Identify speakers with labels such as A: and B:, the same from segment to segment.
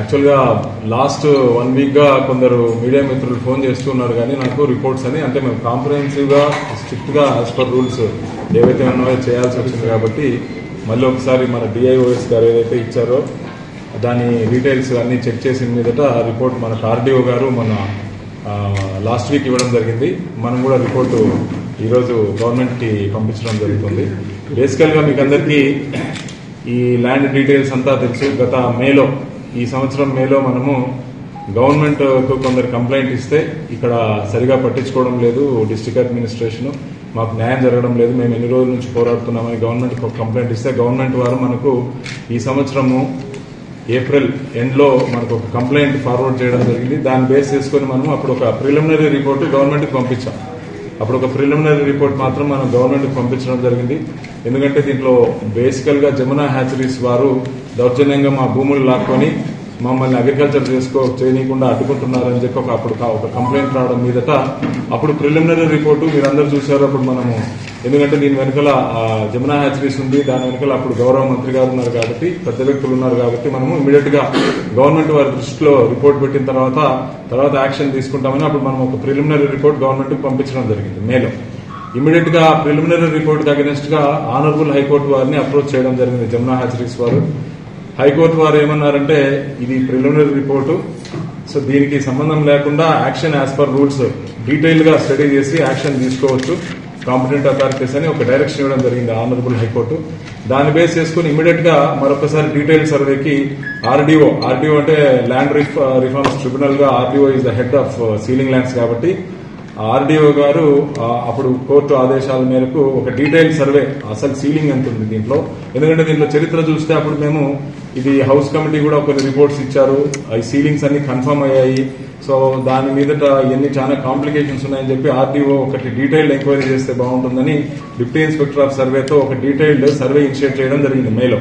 A: యాక్చువల్గా last one వీక్గా కొందరు మీడియా మిత్రులు ఫోన్ చేస్తున్నారు కానీ నాకు రిపోర్ట్స్ అని అంటే మేము కాంప్రహెన్సివ్గా స్ట్రిక్ట్గా యాజ్ పర్ రూల్స్ ఏవైతే ఉన్నాయో చేయాల్సి వచ్చింది కాబట్టి మళ్ళీ ఒకసారి మన డిఐఓఎస్ గారు ఏదైతే ఇచ్చారో దాని డీటెయిల్స్ అన్ని చెక్ చేసిన మీదట రిపోర్ట్ మన ఆర్డీఓ గారు మన లాస్ట్ వీక్ ఇవ్వడం జరిగింది మనం కూడా రిపోర్టు ఈరోజు గవర్నమెంట్కి పంపించడం జరుగుతుంది బేసికల్గా మీకు అందరికీ ఈ ల్యాండ్ డీటెయిల్స్ అంతా తెలుసు గత మేలో ఈ సంవత్సరం మేలో మనము గవర్నమెంట్ కొందరు కంప్లైంట్ ఇస్తే ఇక్కడ సరిగా పట్టించుకోవడం లేదు డిస్ట్రిక్ట్ అడ్మినిస్ట్రేషన్ మాకు న్యాయం జరగడం లేదు మేము ఎన్ని రోజుల నుంచి పోరాడుతున్నామని గవర్నమెంట్ కంప్లైంట్ ఇస్తే గవర్నమెంట్ వారు మనకు ఈ సంవత్సరము ఏప్రిల్ ఎండ్లో మనకు ఒక కంప్లైంట్ ఫార్వర్డ్ చేయడం జరిగింది దాన్ని బేస్ చేసుకొని మనం అప్పుడు ఒక ప్రిలిమినరీ రిపోర్ట్ గవర్నమెంట్కి పంపించాం అప్పుడు ఒక ప్రిలిమినరీ రిపోర్ట్ మాత్రం మనం గవర్నమెంట్కి పంపించడం జరిగింది ఎందుకంటే దీంట్లో బేసికల్గా జమునా హ్యాచరీస్ వారు దౌర్జన్యంగా మా భూములు లాక్కొని మమ్మల్ని అగ్రికల్చర్ చేసుకో చేయనీయకుండా అడ్డుకుంటున్నారని చెప్పి ఒక అప్పుడు కా- ఒక కంప్లైంట్ రావడం మీదట అప్పుడు ప్రిలిమినరీ రిపోర్టు మీరందరూ చూశారు అప్పుడు మనము ఎందుకంటే దీని వెనకాల ఆ, జమునా హ్యాచరీస్ ఉంది దాని వెనకాల అప్పుడు గౌరవ మంత్రి గారు ఉన్నారు కాబట్టి పెద్ద వ్యక్తులు ఉన్నారు కాబట్టి మనము ఇమీడియట్ గా గవర్నమెంట్ వారి దృష్టిలో రిపోర్ట్ పెట్టిన తర్వాత తర్వాత యాక్షన్ తీసుకుంటామని అప్పుడు మనం ఒక ప్రిలిమినరీ రిపోర్ట్ గవర్నమెంట్ కి పంపించడం జరిగింది మేలో ఇమీడియట్ గా ప్రిలిమినరీ రిపోర్ట్ అగెనిస్ట్ గా ఆనరబుల్ హైకోర్టు వారిని అప్రోచ్ చేయడం జరిగింది జమునా హ్యాచరీస్ వారు హైకోర్టు వారు ఏమన్నారంటే ఇది ప్రిలిమినరీ రిపోర్టు సో దీనికి సంబంధం లేకుండా action as per rules detail గా స్టడీ చేసి యాక్షన్ తీసుకోవచ్చు కాంపిటెంట్ అథారిటీస్ అని ఒక డైరెక్షన్ ఇవ్వడం జరిగింది ఆనరబుల్ హైకోర్టు దాన్ని బేస్ చేసుకుని ఇమీడియట్ గా మరొకసారి డీటెయిల్ సర్వేకి ఆర్డీఓ ఆర్డీఓ అంటే ల్యాండ్ రిఫార్మ్స్ ట్రిబ్యునల్ గా RDO is the head of ceiling lands కాబట్టి ఆర్డీఓ గారు ఆ, అప్పుడు కోర్టు ఆదేశాల మేరకు ఒక డీటెయిల్ సర్వే అసలు సీలింగ్ ఎంత ఉంది దీంట్లో ఎందుకంటే దీంట్లో చరిత్ర చూస్తే అప్పుడు మేము ఇది హౌస్ కమిటీ కూడా కొన్ని రిపోర్ట్స్ ఇచ్చారు ఈ సీలింగ్స్ అన్ని కన్ఫర్మ్ అయ్యాయి సో దాని మీదట ఇవన్నీ చాలా కాంప్లికేషన్స్ ఉన్నాయని చెప్పి ఆర్డీఓ ఒకటి డీటెయిల్డ్ ఎంక్వైరీ చేస్తే బాగుంటుందని డిప్యూటీ ఇన్స్పెక్టర్ ఆఫ్ సర్వేతో ఒక డీటెయిల్డ్ సర్వే ఇనిషియేట్ చేయడం జరిగింది మేలో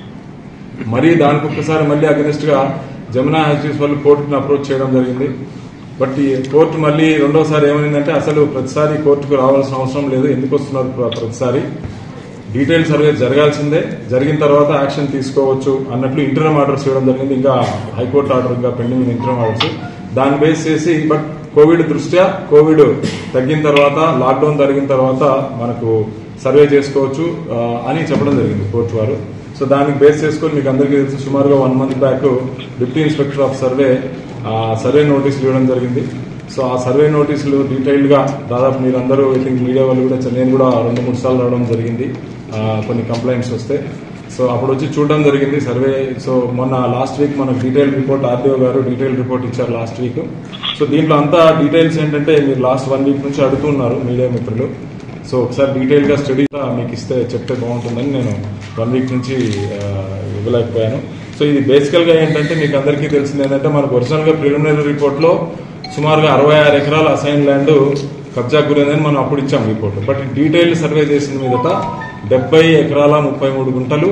A: మరి దానికి ఒక్కసారి మళ్ళీ అగెనిస్ట్ గా జమునా హ్యాచరీస్ వాళ్ళు కోర్టును అప్రోచ్ చేయడం జరిగింది బట్ ఈ కోర్టు మళ్ళీ రెండోసారి ఏమైందంటే అసలు ప్రతిసారి కోర్టుకు రావాల్సిన అవసరం లేదు ఎందుకు వస్తున్నారు ప్ర- ప్రతిసారి డీటెయిల్ సర్వే జరగాల్సిందే జరిగిన తర్వాత యాక్షన్ తీసుకోవచ్చు అన్నట్లు ఇంటర్మ్ ఆర్డర్స్ ఇవ్వడం జరిగింది ఇంకా హైకోర్టు ఆర్డర్ ఇంకా పెండింగ్ ఇంటర్మ్ ఆర్డర్స్ దాన్ని బేస్ చేసి బట్ కోవిడ్ దృష్ట్యా కోవిడ్ తగ్గిన తర్వాత లాక్డౌన్ జరిగిన తర్వాత మనకు సర్వే చేసుకోవచ్చు ఆ, అని చెప్పడం జరిగింది కోర్టు వారు సో దానికి బేస్ చేసుకొని మీకు అందరికీ తెలుసు సుమారుగా one month back deputy inspector of survey ఆ సర్వే నోటీసులు ఇవ్వడం జరిగింది సో ఆ సర్వే నోటీసులు డీటెయిల్డ్ గా దాదాపు మీరందరూ ఐ థింక్ మీడియా వాళ్ళు కూడా చ- నేను కూడా రెండు మూడు సార్లు రావడం జరిగింది ఆ, కొన్ని కంప్లైంట్స్ వస్తే సో అప్పుడు వచ్చి చూడడం జరిగింది సర్వే సో మొన్న లాస్ట్ వీక్ మనకు డీటెయిల్ రిపోర్ట్ ఆర్డీఓ గారు డీటెయిల్ రిపోర్ట్ ఇచ్చారు లాస్ట్ వీక్ సో దీంట్లో అంతా డీటెయిల్స్ ఏంటంటే మీరు లాస్ట్ వన్ వీక్ నుంచి అడుగుతున్నారు మీడియా మిత్రులు సో ఒకసారి డీటెయిల్ గా స్టడీ మీకు ఇస్తే చెప్తే బాగుంటుందని నేను వన్ వీక్ నుంచి ఆ, ఇవ్వలేకపోయాను సో ఇది బేసికల్ గా ఏంటంటే మీకు అందరికీ తెలిసింది ఏంటంటే మనకు ఒరిజినల్ గా ప్రిలిమినరీ రిపోర్ట్ లో సుమారుగా అరవై ఆరు ఎకరాల అసైన్ ల్యాండ్ కబ్జా గురైందని మనం అప్పుడు ఇచ్చాం రిపోర్ట్ బట్ డీటెయిల్ సర్వే చేసిన మీదట డెబ్బై ఎకరాల ముప్పై మూడు గుంటలు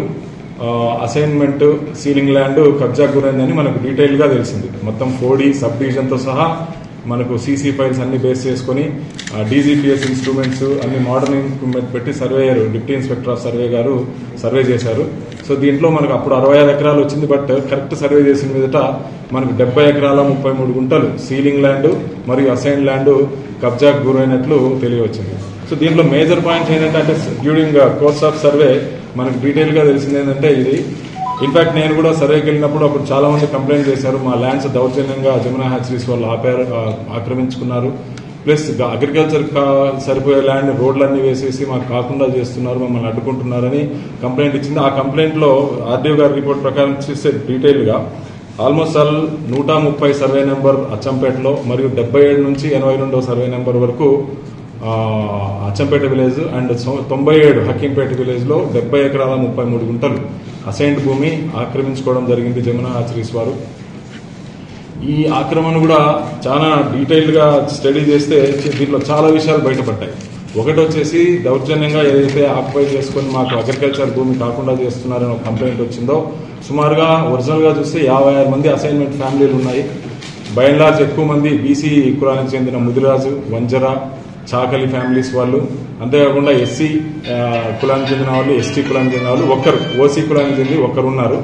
A: అసైన్మెంట్ సీలింగ్ ల్యాండ్ కబ్జా గురైందని మనకు డీటెయిల్ గా తెలిసింది మొత్తం ఫోడీ సబ్ డివిజన్ తో సహా మనకు సీసీ ఫైల్స్ అన్ని బేస్ చేసుకుని డీజీపీఎస్ ఇన్స్ట్రుమెంట్స్ అన్ని మోడర్న్ ఇన్స్ట్రుమెంట్ పెట్టి surveyor deputy inspector of survey గారు సర్వే చేశారు సో దీంట్లో మనకు అప్పుడు అరవై ఐదు ఎకరాలు వచ్చింది బట్ కరెక్ట్ సర్వే చేసిన మీదట మనకు డెబ్బై ఎకరాల ముప్పై మూడు గుంటలు సీలింగ్ ల్యాండ్ మరియు అసైన్ ల్యాండ్ కబ్జాకు గురైనట్లు తెలియవచ్చింది సో దీంట్లో మేజర్ పాయింట్స్ ఏంటంటే అంటే డ్యూరింగ్ కోర్స్ ఆఫ్ సర్వే మనకు డీటెయిల్ గా తెలిసింది ఏంటంటే ఇది ఇన్ఫాక్ట్ నేను కూడా సర్వేకి వెళ్ళినప్పుడు అప్పుడు చాలా మంది కంప్లైంట్ చేశారు మా ల్యాండ్స్ దౌర్జన్యంగా జమునా హ్యాచరీస్ వాళ్ళు ఆపారు ఆ, ఆక్రమించుకున్నారు ప్లస్ అగ్రికల్చర్ సరిపోయే ల్యాండ్ రోడ్లన్నీ వేసేసి మాకు కాకుండా చేస్తున్నారు మమ్మల్ని అడ్డుకుంటున్నారని కంప్లైంట్ ఇచ్చింది ఆ కంప్లైంట్ లో ఆర్డీఓ గారి రిపోర్ట్ ప్రకారం చూస్తే డీటెయిల్ గా ఆల్మోస్ట్ ఆల్ నూట ముప్పై సర్వే నెంబర్ అచ్చంపేటలో మరియు డెబ్బై ఏడు నుంచి ఎనభై రెండో సర్వే నెంబర్ వరకు ఆ, అచ్చంపేట విలేజ్ అండ్ సో- తొంభై ఏడు హకీంపేట విలేజ్ లో డెబ్బై ఎకరాల ముప్పై మూడు గుంటలు అసైన్డ్ భూమి ఆక్రమించుకోవడం జరిగింది జమునా ఆచరీస్ వారు ఈ ఆక్రమణ కూడా చాలా డీటెయిల్డ్ గా స్టడీ చేస్తే దీంట్లో చాలా విషయాలు బయటపడ్డాయి ఒకటి వచ్చేసి దౌర్జన్యంగా ఏదైతే ఆక్యుపై చేసుకొని మాకు అగ్రికల్చర్ భూమి కాకుండా చేస్తున్నారని ఒక కంప్లైంట్ వచ్చిందో సుమారుగా ఒరిజినల్ గా చూస్తే యాభై ఆరు మంది అసైన్మెంట్ ఫ్యామిలీలు ఉన్నాయి బై అండ్ లార్జ్ ఎక్కువ మంది బీసీ కులానికి చెందిన ముదిరాజు వంజర చాకలి ఫ్యామిలీస్ వాళ్ళు అంతేకాకుండా ఎస్సీ కులానికి చెందిన వాళ్ళు ఎస్టీ కులానికి చెందిన వాళ్ళు ఒక్కరు ఓసీ కులానికి చెంది ఒక్కరు ఉన్నారు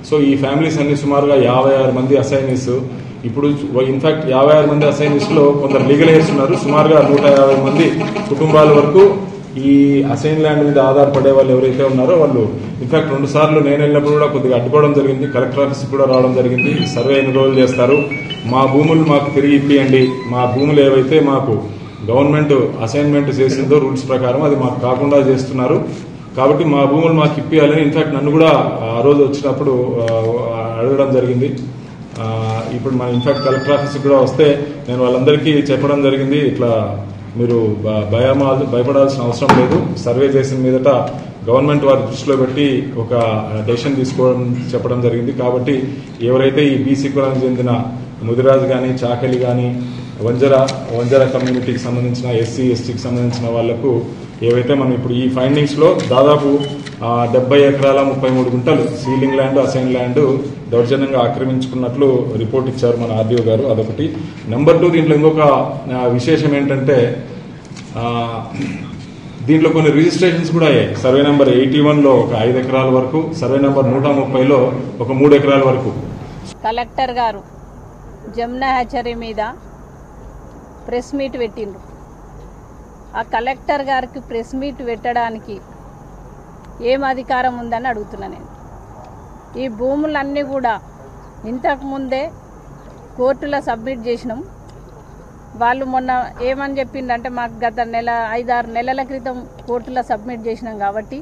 A: సో ఈ ఫ్యామిలీస్ అన్ని సుమారుగా యాభై ఆరు మంది అసైనీస్ ఇప్పుడు ఇన్ఫాక్ట్ యాభై ఆరు మంది అసైనీస్ లో కొందరు లీగల్ ఎయిడ్స్ ఉన్నారు సుమారుగా నూట యాభై మంది కుటుంబాల వరకు ఈ అసైన్ ల్యాండ్ మీద ఆధారపడే వాళ్ళు ఎవరైతే ఉన్నారో వాళ్ళు ఇన్ఫాక్ట్ రెండు సార్లు నేను వెళ్ళినప్పుడు కూడా కొద్దిగా అడ్డుకోవడం జరిగింది కలెక్టర్ ఆఫీస్ కూడా రావడం జరిగింది సర్వే ఎన్ని రోజులు చేస్తారు మా భూములు మాకు తిరిగి ఇప్పియండి మా భూములు ఏవైతే మాకు గవర్నమెంట్ అసైన్మెంట్ చేసిందో రూల్స్ ప్రకారం అది మాకు కాకుండా చేస్తున్నారు కాబట్టి మా భూములు మాకు ఇప్పియాలని ఇన్ఫాక్ట్ నన్ను కూడా ఆ రోజు వచ్చినప్పుడు ఆ, అడగడం జరిగింది ఆ, ఇప్పుడు మన ఇన్ఫాక్ట్ కలెక్టర్ ఆఫీస్కి కూడా వస్తే నేను వాళ్ళందరికీ చెప్పడం జరిగింది ఇట్లా మీరు భ- భయమా భయపడాల్సిన అవసరం లేదు సర్వే చేసిన మీదట గవర్నమెంట్ వారి దృష్టిలో పెట్టి ఒక డెసిషన్ తీసుకోవడం చెప్పడం జరిగింది కాబట్టి ఎవరైతే ఈ బీసీ కులానికి చెందిన ముదిరాజు కానీ చాకలి కానీ వంజర వంజర కమ్యూనిటీకి సంబంధించిన ఎస్సీ ఎస్టీకి సంబంధించిన వాళ్లకు ఏవైతే మనం ఇప్పుడు ఈ ఫైండింగ్స్ లో దాదాపు ఆ, డెబ్బై ఎకరాల ముప్పై మూడు గుంటలు సీలింగ్ ల్యాండ్ అసైన్ ల్యాండ్ దౌర్జన్యంగా ఆక్రమించుకున్నట్లు రిపోర్ట్ ఇచ్చారు మన ఆర్డీఓ గారు అదొకటి నెంబర్ టూ దీంట్లో ఇంకొక ఆ, విశేషం ఏంటంటే ఆ, దీంట్లో కొన్ని రిజిస్ట్రేషన్స్ కూడా అయ్యాయి సర్వే నెంబర్ ఎయిటీ లో ఒక ఐదు ఎకరాల వరకు సర్వే నెంబర్ నూట ముప్పైలో ఒక మూడు ఎకరాల వరకు
B: కలెక్టర్ గారు జమునా హ్యాచరీ మీద ప్రెస్ మీట్ పెట్టిండ్రు ఆ కలెక్టర్ గారికి ప్రెస్ మీట్ పెట్టడానికి ఏం అధికారం ఉందని అడుగుతున్నా నేను ఈ భూములన్నీ కూడా ఇంతకు ముందే కోర్టులో సబ్మిట్ చేసినాం వాళ్ళు మొన్న ఏమని చెప్పిందంటే మాకు గత నెల ఐదారు నెలల క్రితం కోర్టులో సబ్మిట్ చేసినాం కాబట్టి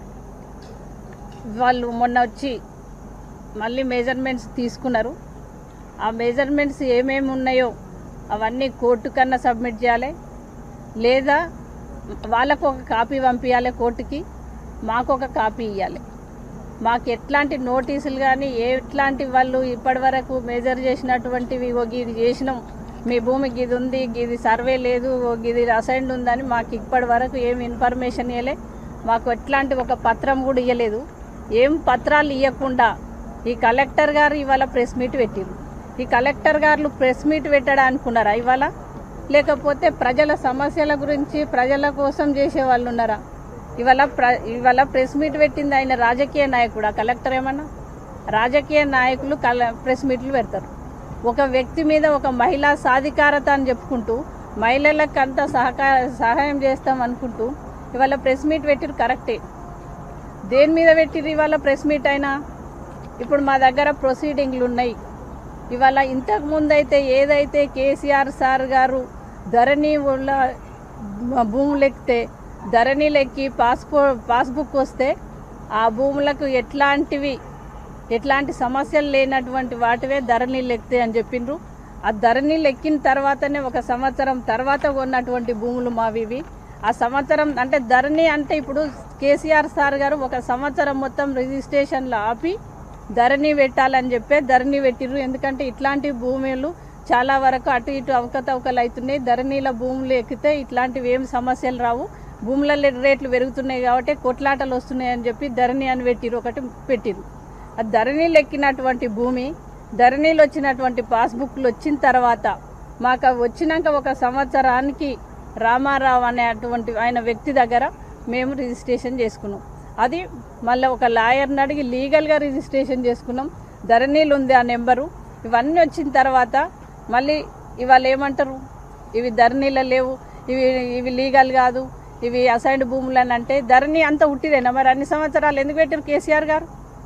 B: వాళ్ళు మొన్న వచ్చి మళ్ళీ మెజర్మెంట్స్ తీసుకున్నారు ఆ మెజర్మెంట్స్ ఏమేమి ఉన్నాయో అవన్నీ కోర్టు కన్నా సబ్మిట్ చేయాలి లేదా వాళ్ళకు ఒక కాపీ పంపించాలి కోర్టుకి మాకు ఒక కాపీ ఇవ్వాలి మాకు ఎట్లాంటి నోటీసులు కానీ ఎట్లాంటి వాళ్ళు ఇప్పటివరకు మెజర్ చేసినటువంటివి ఓ ఇది చేసినాం మీ భూమికి ఇది ఉంది ఇది సర్వే లేదు ఓ ఇది అసైన్డ్ ఉందని మాకు ఇప్పటి వరకు ఏం ఇన్ఫర్మేషన్ ఇవ్వలే మాకు ఎట్లాంటి ఒక పత్రం కూడా ఇవ్వలేదు ఏం పత్రాలు ఇవ్వకుండా ఈ కలెక్టర్ గారు ఇవాళ ప్రెస్ మీట్ పెట్టిరు ఈ కలెక్టర్ గారు ప్రెస్ మీట్ పెట్టడానుకున్నారా ఇవాళ లేకపోతే ప్రజల సమస్యల గురించి ప్రజల కోసం చేసే వాళ్ళు ఉన్నారా ఇవాళ ప్ర ఇవాళ ప్రెస్ మీట్ పెట్టింది ఆయన రాజకీయ నాయకుడు కలెక్టర్ ఏమన్నా రాజకీయ నాయకులు కల ప్రెస్ మీట్లు పెడతారు ఒక వ్యక్తి మీద ఒక మహిళా సాధికారత అని చెప్పుకుంటూ మహిళలకు అంత సహకార సహాయం చేస్తాం అనుకుంటూ ఇవాళ ప్రెస్ మీట్ పెట్టిరు కరెక్టే దేని మీద పెట్టిరు ఇవాళ ప్రెస్ మీట్ అయినా ఇప్పుడు మా దగ్గర ప్రొసీడింగ్లు ఉన్నాయి ఇవాళ ఇంతకు ముందు అయితే ఏదైతే కేసీఆర్ సార్ గారు ధరణి వల్ల భూములు ఎక్కితే ధరణిలు ఎక్కి పాస్పో పాస్బుక్ వస్తే ఆ భూములకు ఎట్లాంటివి ఎట్లాంటి సమస్యలు లేనటువంటి వాటివే ధరణిలు ఎక్కితే అని చెప్పిండ్రు ఆ ధరణిలు ఎక్కిన తర్వాతనే ఒక సంవత్సరం తర్వాత కొన్నటువంటి భూములు మావి ఇవి ఆ సంవత్సరం అంటే ధరణి అంటే ఇప్పుడు కేసీఆర్ సార్ గారు ఒక సంవత్సరం మొత్తం రిజిస్ట్రేషన్లు ఆపి ధరణి పెట్టాలని చెప్పే ధరణి పెట్టిర్రు ఎందుకంటే ఇట్లాంటి భూములు చాలా వరకు అటు ఇటు అవకతవకలు అవుతున్నాయి ధరణిల భూములు ఎక్కితే ఇట్లాంటివి ఏం సమస్యలు రావు భూముల రేట్లు పెరుగుతున్నాయి కాబట్టి కొట్లాటలు వస్తున్నాయి అని చెప్పి ధరణి అని పెట్టిరు ఒకటి పెట్టిరు ఆ ధరణిలు ఎక్కినటువంటి భూమి ధరణిలు వచ్చినటువంటి పాస్బుక్లు వచ్చిన తర్వాత మాకు అవి వచ్చినాక ఒక సంవత్సరానికి రామారావు అనేటువంటి ఆయన వ్యక్తి దగ్గర మేము రిజిస్ట్రేషన్ చేసుకున్నాం అది మళ్ళీ ఒక లాయర్ని అడిగి లీగల్గా రిజిస్ట్రేషన్ చేసుకున్నాం ధరణీలు ఉంది ఆ నెంబరు ఇవన్నీ వచ్చిన తర్వాత మళ్ళీ ఇవాళ ఏమంటారు ఇవి ధరణీలో లేవు ఇవి ఇవి లీగల్ కాదు ఇవి అసైన్డ్ భూములు అని అంటే ధరణి అంతా ఉట్టిదేనా మరి అన్ని సంవత్సరాలు ఎందుకు పెట్టారు కేసీఆర్ గారు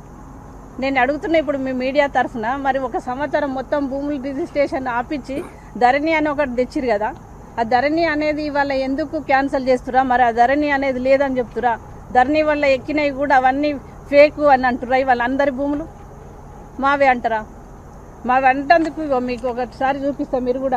B: నేను అడుగుతున్నా ఇప్పుడు మీ మీడియా తరఫున మరి ఒక సంవత్సరం మొత్తం భూములు రిజిస్ట్రేషన్ ఆపించి ధరణి అని ఒకటి తెచ్చిరు కదా ఆ ధరణి అనేది ఇవాళ ఎందుకు క్యాన్సిల్ చేస్తురా మరి ఆ ధరణి అనేది లేదని చెప్తురా ధరణి వల్ల ఎక్కినవి కూడా అవన్నీ ఫేక్ అని అంటురా ఇవాళ అందరి భూములు మావే అంటారా మావి అంటందుకు ఇగో మీకు ఒకసారి చూపిస్తా మీరు కూడా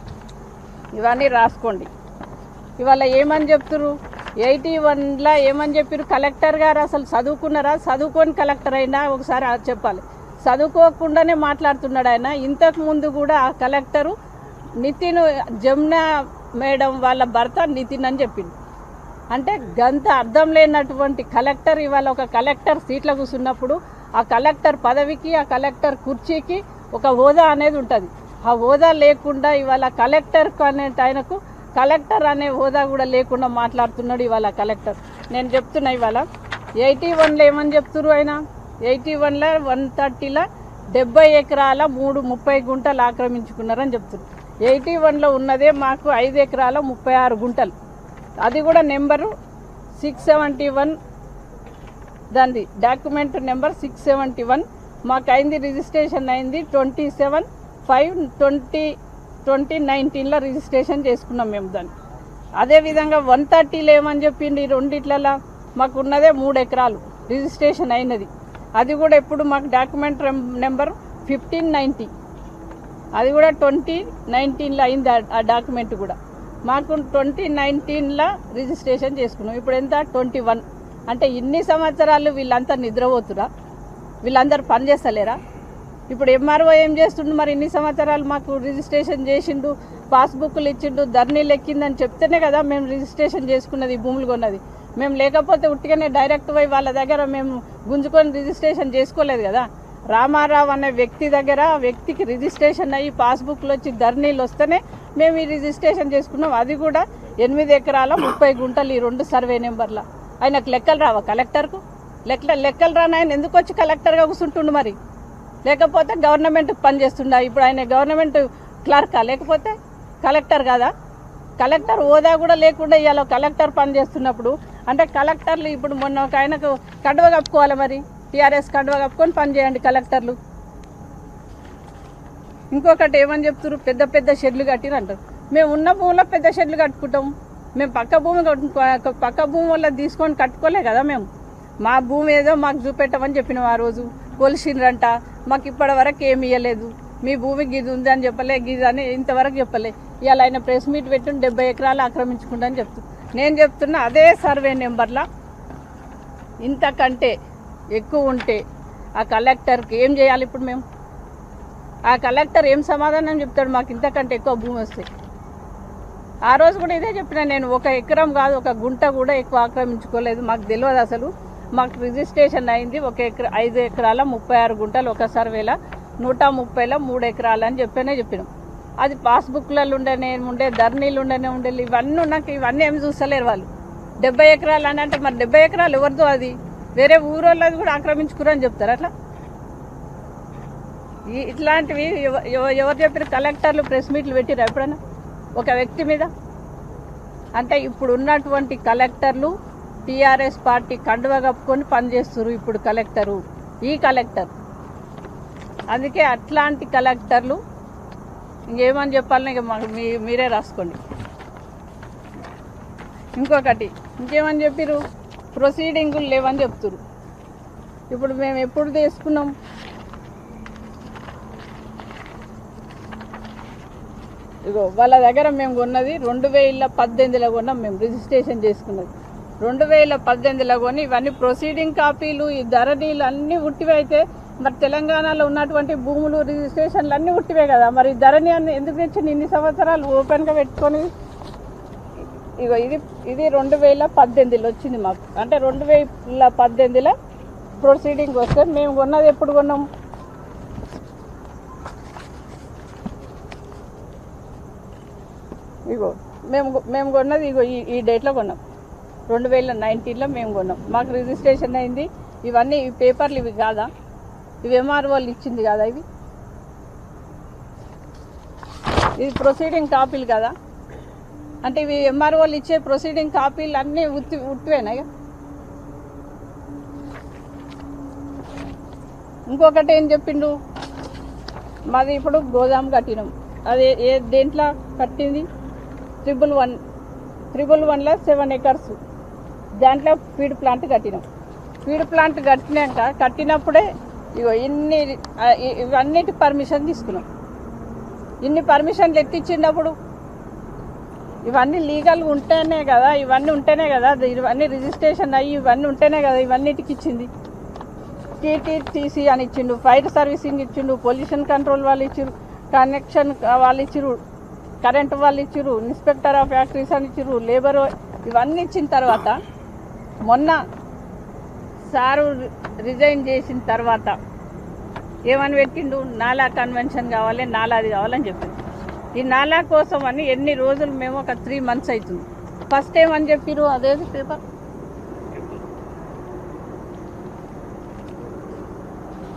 B: ఇవన్నీ రాసుకోండి ఇవాళ ఏమని చెప్తురు ఎయిటీ వన్లో ఏమని చెప్పారు కలెక్టర్ గారు అసలు చదువుకున్నారా చదువుకొని కలెక్టర్ అయినా ఒకసారి అది చెప్పాలి చదువుకోకుండానే మాట్లాడుతున్నాడు ఆయన ఇంతకు ముందు కూడా ఆ కలెక్టరు నితిన్ జమున మేడం వాళ్ళ భర్త నితిన్ అని చెప్పిండు అంటే గంత అర్థం లేనటువంటి కలెక్టర్ ఇవాళ ఒక కలెక్టర్ సీట్లో కూర్చున్నప్పుడు ఆ కలెక్టర్ పదవికి ఆ కలెక్టర్ కుర్చీకి ఒక హోదా అనేది ఉంటుంది ఆ హోదా లేకుండా ఇవాళ కలెక్టర్ అనే ఆయనకు కలెక్టర్ అనే హోదా కూడా లేకుండా మాట్లాడుతున్నాడు ఇవాళ కలెక్టర్ నేను చెప్తున్నా ఇవాళ ఎయిటీ వన్లో ఏమని చెప్తున్నారు ఆయన ఎయిటీ వన్లో వన్ థర్టీలో డెబ్బై ఎకరాల మూడు ముప్పై గుంటలు ఆక్రమించుకున్నారని చెప్తున్నారు ఎయిటీ వన్లో ఉన్నదే మాకు ఐదు ఎకరాల ముప్పై ఆరు గుంటలు అది కూడా నెంబరు సిక్స్ సెవెంటీ వన్ దాన్ని document number six seventy one మాకు అయింది రిజిస్ట్రేషన్ అయింది twenty seven five twenty twenty నైన్టీన్లో రిజిస్ట్రేషన్ చేసుకున్నాం మేము దాన్ని అదేవిధంగా వన్ థర్టీలో ఏమని చెప్పింది ఈ రెండిట్లలో మాకు ఉన్నదే మూడు ఎకరాలు రిజిస్ట్రేషన్ అయినది అది కూడా ఎప్పుడు మాకు డాక్యుమెంట్ నెంబర్ ఫిఫ్టీన్ నైంటీ అది కూడా ట్వంటీ నైన్టీన్లో అయింది ఆ- ఆ డాక్యుమెంట్ కూడా మాకు ట్వంటీ నైన్టీన్లో రిజిస్ట్రేషన్ చేసుకున్నాం ఇప్పుడు ఎంత ట్వంటీ వన్ అంటే ఇన్ని సంవత్సరాలు వీళ్ళంతా నిద్రపోతురా వీళ్ళందరూ పని చేస్తలేరా ఇప్పుడు ఎంఆర్ఓ ఏం చేస్తుండు మరి ఇన్ని సంవత్సరాలు మాకు రిజిస్ట్రేషన్ చేసిండు పాస్బుక్లు ఇచ్చిండు ధర్నీలు ఎక్కిందని చెప్తేనే కదా మేము రిజిస్ట్రేషన్ చేసుకున్నది ఈ భూములు కొన్నది మేము లేకపోతే ఉట్టిగానే డైరెక్ట్ పోయి వాళ్ళ దగ్గర మేము గుంజుకొని రిజిస్ట్రేషన్ చేసుకోలేదు కదా రామారావు అనే వ్యక్తి దగ్గర ఆ వ్యక్తికి రిజిస్ట్రేషన్ అయ్యి పాస్బుక్లు వచ్చి ధర్నీలు వస్తేనే మేము ఈ రిజిస్ట్రేషన్ చేసుకున్నాం అది కూడా ఎనిమిది ఎకరాల ముప్పై గుంటలు ఈ రెండు సర్వే నెంబర్ల ఆయనకు లెక్కలు రావా కలెక్టర్కు లెక్క లెక్కలు రాని ఆయన ఎందుకు వచ్చి కలెక్టర్గా కూర్చుంటుండు మరి లేకపోతే గవర్నమెంట్ పనిచేస్తుండా ఇప్పుడు ఆయన గవర్నమెంట్ క్లర్కా లేకపోతే కలెక్టర్ కదా కలెక్టర్ హోదా కూడా లేకుండా ఇవాళ కలెక్టర్ పనిచేస్తున్నప్పుడు అంటే కలెక్టర్లు ఇప్పుడు మొన్న ఒక ఆయనకు కండువ కప్పుకోవాలి మరి టీఆర్ఎస్ కండువ కప్పుకొని పనిచేయండి కలెక్టర్లు ఇంకొకటి ఏమని చెప్తున్నారు పెద్ద పెద్ద షెడ్లు కట్టిరు అంటారు మేము ఉన్న భూమిలో పెద్ద షెడ్లు కట్టుకుంటాం మేము పక్క భూమి కట్టుకో- పక్క భూమి వల్ల తీసుకొని కట్టుకోలే కదా మేము మా భూమి ఏదో మాకు చూపెట్టమని చెప్పినాం ఆ రోజు కొలిసిండ్రంట మాకు ఇప్పటి వరకు ఏమి ఇవ్వలేదు మీ భూమి గిది ఉంది అని చెప్పలే గిది అని ఇంతవరకు చెప్పలే ఇవాళ ఆయన ప్రెస్ మీట్ పెట్టి డెబ్బై ఎకరాలు ఆక్రమించుకుంటా అని చెప్తు నేను చెప్తున్నా అదే సర్వే నెంబర్లా ఇంతకంటే ఎక్కువ ఉంటే ఆ కలెక్టర్కి ఏం చేయాలి ఇప్పుడు మేము ఆ కలెక్టర్ ఏం సమాధానం చెప్తాడు మాకు ఇంతకంటే ఎక్కువ భూమి వస్తాయి ఆ రోజు కూడా ఇదే చెప్పిన నేను ఒక ఎకరం కాదు ఒక గుంట కూడా ఎక్కువ ఆక్రమించుకోలేదు మాకు తెలియదు అసలు మాకు రిజిస్ట్రేషన్ అయింది ఒక ఎకర ఐదు ఎకరాల ముప్పై ఆరు గుంటలు ఒక సర్వేల నూట ముప్పైలో మూడు ఎకరాలు అని చెప్పినే చెప్పినాం అది పాస్బుక్లలో ఉండనే ఉండే ధర్నీలు ఉండనే ఉండే ఇవన్నీ నాకు ఇవన్నీ ఏమి చూస్తలేరు వాళ్ళు డెబ్బై ఎకరాలు అని అంటే మరి డెబ్బై ఎకరాలు ఎవరిదో అది వేరే ఊరోళ్ళది కూడా ఆక్రమించుకురని చెప్తారు అట్లా ఈ- ఇట్లాంటివి ఎవ- ఎవ- ఎవరు చెప్పిన కలెక్టర్లు ప్రెస్ మీట్లు పెట్టిరు ఎప్పుడైనా ఒక వ్యక్తి మీద అంటే ఇప్పుడు ఉన్నటువంటి కలెక్టర్లు టీఆర్ఎస్ పార్టీ కండువ కప్పుకొని పనిచేస్తారు ఇప్పుడు కలెక్టరు ఈ కలెక్టర్ అందుకే అట్లాంటి కలెక్టర్లు ఇంకేమని చెప్పాలని ఇక మాకు మీ మీరే రాసుకోండి ఇంకొకటి ఇంకేమని చెప్పిరు ప్రొసీడింగులు లేవని చెప్తురు ఇప్పుడు మేము ఎప్పుడు తీసుకున్నాం ఇగో వాళ్ళ దగ్గర మేము కొన్నది రెండు వేల పద్దెనిమిదిలో కొన్నాం మేము రిజిస్ట్రేషన్ చేసుకున్నది రెండు వేల పద్దెనిమిదిలో కొని ఇవన్నీ ప్రొసీడింగ్ కాపీలు ఈ ధరణీలు అన్నీ ఉట్టివే అయితే మరి తెలంగాణలో ఉన్నటువంటి భూములు రిజిస్ట్రేషన్లు అన్నీ ఉట్టివే కదా మరి ధరణి అన్ని ఎందుకు తెచ్చింది ఇన్ని సంవత్సరాలు ఓపెన్గా పెట్టుకొని ఇగో ఇది ఇది రెండు వేల పద్దెనిమిదిలో వచ్చింది మాకు అంటే రెండు వేల పద్దెనిమిదిలో ప్రొసీడింగ్ వస్తే మేము కొన్నది ఎప్పుడు కొన్నాం ఇగో మేము కొ- మేము కొన్నది ఇగో ఈ ఈ డేట్లో కొన్నాం రెండు వేల నైన్టీన్లో మేము కొన్నాం మాకు రిజిస్ట్రేషన్ అయింది ఇవన్నీ ఈ పేపర్లు ఇవి కాదా ఇవి ఎంఆర్ వాళ్ళు ఇచ్చింది కదా ఇవి ఇది ప్రొసీడింగ్ కాపీలు కదా అంటే ఇవి ఎంఆర్ వాళ్ళు ఇచ్చే ప్రొసీడింగ్ కాపీలు అన్నీ ఉత్తి ఉట్టివేనా ఇక? ఇంకొకటి ఏం చెప్పిండు మాది ఇప్పుడు గోదాం కట్టినాం అది ఏ దేంట్లో కట్టింది ట్రిపుల్ వన్ ట్రిపుల్ వన్లో సెవెన్ ఎకర్స్ దాంట్లో ఫీడ్ ప్లాంట్ కట్టినాం ఫీడ్ ప్లాంట్ కట్టినాక కట్టినప్పుడే ఇగో ఇన్ని ఆ, ఇ- ఇవన్నిటి పర్మిషన్ తీసుకున్నాం ఇన్ని పర్మిషన్లు ఎత్తిచ్చినప్పుడు ఇవన్నీ లీగల్గా ఉంటేనే కదా ఇవన్నీ ఉంటేనే కదా అది ఇవన్నీ రిజిస్ట్రేషన్ అయ్యి ఇవన్నీ ఉంటేనే కదా ఇవన్నిటికి ఇచ్చింది టీటీటీసీ అని ఇచ్చిండు ఫైర్ సర్వీసింగ్ ఇచ్చిండు పొల్యూషన్ కంట్రోల్ వాళ్ళు ఇచ్చిరు కనెక్షన్ వాళ్ళు ఇచ్చిరు కరెంట్ వాళ్ళు ఇచ్చిరు ఇన్స్పెక్టర్ ఆఫ్ ఫ్యాక్టరీస్ అని ఇచ్చిరు లేబర్ ఇవన్నీ ఇచ్చిన తర్వాత మొన్న సారు రిజైన్ చేసిన తర్వాత ఏమని పెట్టిండు నాలా కన్వెన్షన్ కావాలి నాలాది కావాలని చెప్పిండు ఈ నాలా కోసం అని ఎన్ని రోజులు మేము ఒక త్రీ మంత్స్ అవుతుంది ఫస్ట్ ఏమని చెప్పిరు అదేది పేపర్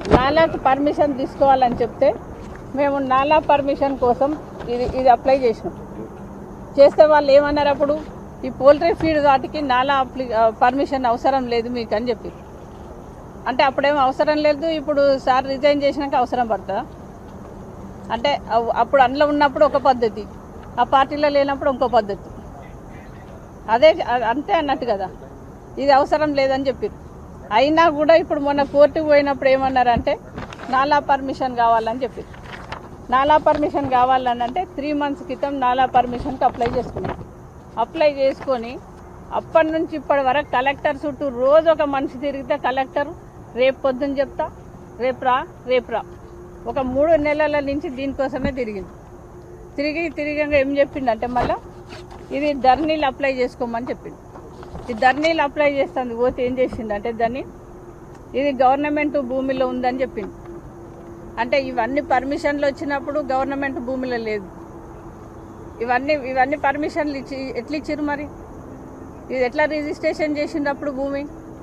B: నాలాకి పర్మిషన్ తీసుకోవాలని చెప్తే మేము నాలా పర్మిషన్ కోసం ఇది ఇది అప్లై చేసినాం చేస్తే వాళ్ళు ఏమన్నారు అప్పుడు ఈ పోల్ట్రీ ఫీడ్ వాటికి నాలా అప్లి పర్మిషన్ అవసరం లేదు మీకు అని చెప్పి అంటే అప్పుడేం అవసరం లేదు ఇప్పుడు సార్ రిజైన్ చేసినాక అవసరం పడుతుందా అంటే అవ్- అప్పుడు అందులో ఉన్నప్పుడు ఒక పద్ధతి ఆ పార్టీలో లేనప్పుడు ఇంకో పద్ధతి అదే అ- అంతే అన్నట్టు కదా ఇది అవసరం లేదని చెప్పారు అయినా కూడా ఇప్పుడు మొన్న కోర్టుకు పోయినప్పుడు ఏమన్నారంటే నాలా పర్మిషన్ కావాలని చెప్పారు నాలా పర్మిషన్ కావాలని అంటే త్రీ మంత్స్ క్రితం నాలా పర్మిషన్కి అప్లై చేసుకున్నాం అప్లై చేసుకొని అప్పటి నుంచి ఇప్పటి వరకు కలెక్టర్ చుట్టూ రోజు ఒక మనిషి తిరిగితే కలెక్టర్ రేపు పొద్దున్న చెప్తా రేపు రా రేపు రా ఒక మూడు నెలల నుంచి దీనికోసమే తిరిగింది తిరిగి తిరిగి ఏం చెప్పిండంటే మళ్ళీ ఇది ధర్నీలు అప్లై చేసుకోమని చెప్పిండు ఈ ధర్నీలు అప్లై చేస్తుంది పోతే ఏం చేసిండంటే దాన్ని ఇది గవర్నమెంట్ భూమిలో ఉందని చెప్పింది అంటే ఇవన్నీ పర్మిషన్లు వచ్చినప్పుడు గవర్నమెంట్ భూమిలో లేదు ఇవన్నీ ఇవన్నీ పర్మిషన్లు ఇచ్చి ఎట్లా ఇచ్చిర్రు మరి ఇది ఎట్లా రిజిస్ట్రేషన్ చేసినప్పుడు భూమి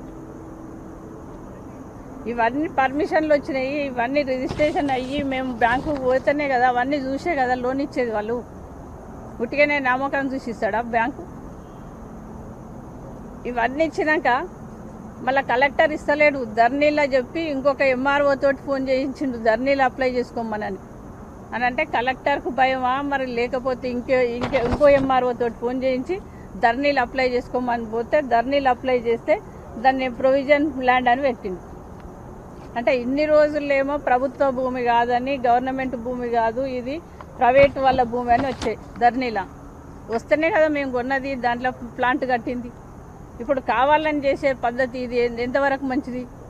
B: ఇవన్నీ పర్మిషన్లు వచ్చినాయి ఇవన్నీ రిజిస్ట్రేషన్ అయ్యి మేము బ్యాంకు పోతేనే కదా అవన్నీ చూసే కదా లోన్ ఇచ్చేది వాళ్ళు ఉట్టిగానే నమ్మకం చూసి ఇస్తాడా బ్యాంకు ఇవన్నీ ఇచ్చినాక మళ్ళీ కలెక్టర్ ఇస్తలేడు ధర్నీలో చెప్పి ఇంకొక ఎంఆర్ఓ తోటి ఫోన్ చేయించిండు ధర్నీలు అప్లై చేసుకోమనని అని అంటే కలెక్టర్కు భయమా మరి లేకపోతే ఇంకే ఇంకే ఇంకో ఎంఆర్ఓ తోటి ఫోన్ చేయించి ధర్నీలు అప్లై చేసుకోమని పోతే ధర్నీలు అప్లై చేస్తే దాన్ని ప్రొవిజన్ ల్యాండ్ అని పెట్టింది అంటే ఇన్ని రోజులేమో ప్రభుత్వ భూమి కాదని గవర్నమెంట్ భూమి కాదు ఇది ప్రైవేట్ వాళ్ళ భూమి అని వచ్చాయి ధర్నీలా వస్తేనే కదా మేము కొన్నది దాంట్లో ప్లాంట్ కట్టింది ఇప్పుడు కావాలని చేసే పద్ధతి ఇది ఎంతవరకు మంచిది